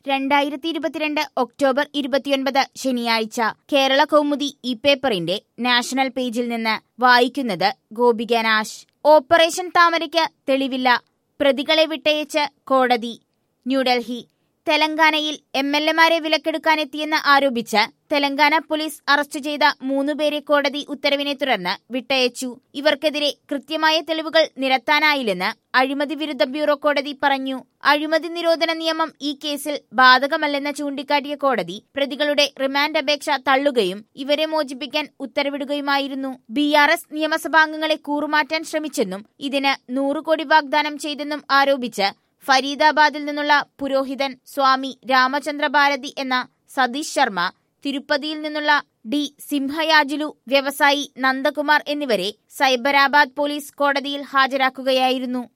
രണ്ടായിരത്തി ഇരുപത്തിരണ്ട് ഒക്ടോബർ ഇരുപത്തിയൊൻപത് ശനിയാഴ്ച കേരള കൗമുദി ഈ പേപ്പറിന്റെ നാഷണൽ പേജിൽ നിന്ന് വായിക്കുന്നത് ഗോപിക നാശ് ഓപ്പറേഷൻ താമരയ്ക്ക് തെളിവില്ല പ്രതികളെ വിട്ടയച്ച് കോടതി ന്യൂഡൽഹി തെലങ്കാനയിൽ എം എൽ എമാരെ വിലക്കെടുക്കാനെത്തിയെന്ന് ആരോപിച്ച് തെലങ്കാന പോലീസ് അറസ്റ്റ് ചെയ്ത മൂന്നുപേരെ കോടതി ഉത്തരവിനെ തുടർന്ന് വിട്ടയച്ചു ഇവർക്കെതിരെ കൃത്യമായ തെളിവുകൾ നിരത്താനായില്ലെന്ന് അഴിമതി വിരുദ്ധ ബ്യൂറോ കോടതി പറഞ്ഞു അഴിമതി നിരോധന നിയമം ഈ കേസിൽ ബാധകമല്ലെന്ന് ചൂണ്ടിക്കാട്ടിയ കോടതി പ്രതികളുടെ റിമാൻഡ് അപേക്ഷ തള്ളുകയും ഇവരെ മോചിപ്പിക്കാൻ ഉത്തരവിടുകയുമായിരുന്നു ബി ആർ എസ് നിയമസഭാംഗങ്ങളെ കൂറുമാറ്റാൻ ശ്രമിച്ചെന്നും ഇതിന് നൂറ് കോടി വാഗ്ദാനം ചെയ്തെന്നും ആരോപിച്ച് ഫരീദാബാദിൽ നിന്നുള്ള പുരോഹിതൻ സ്വാമി രാമചന്ദ്ര ഭാരതി എന്ന സതീഷ് ശർമ്മ തിരുപ്പതിയിൽ നിന്നുള്ള ഡി സിംഹയാജുലു വ്യവസായി നന്ദകുമാർ എന്നിവരെ സൈബരാബാദ് പോലീസ് കോടതിയിൽ ഹാജരാക്കുകയായിരുന്നു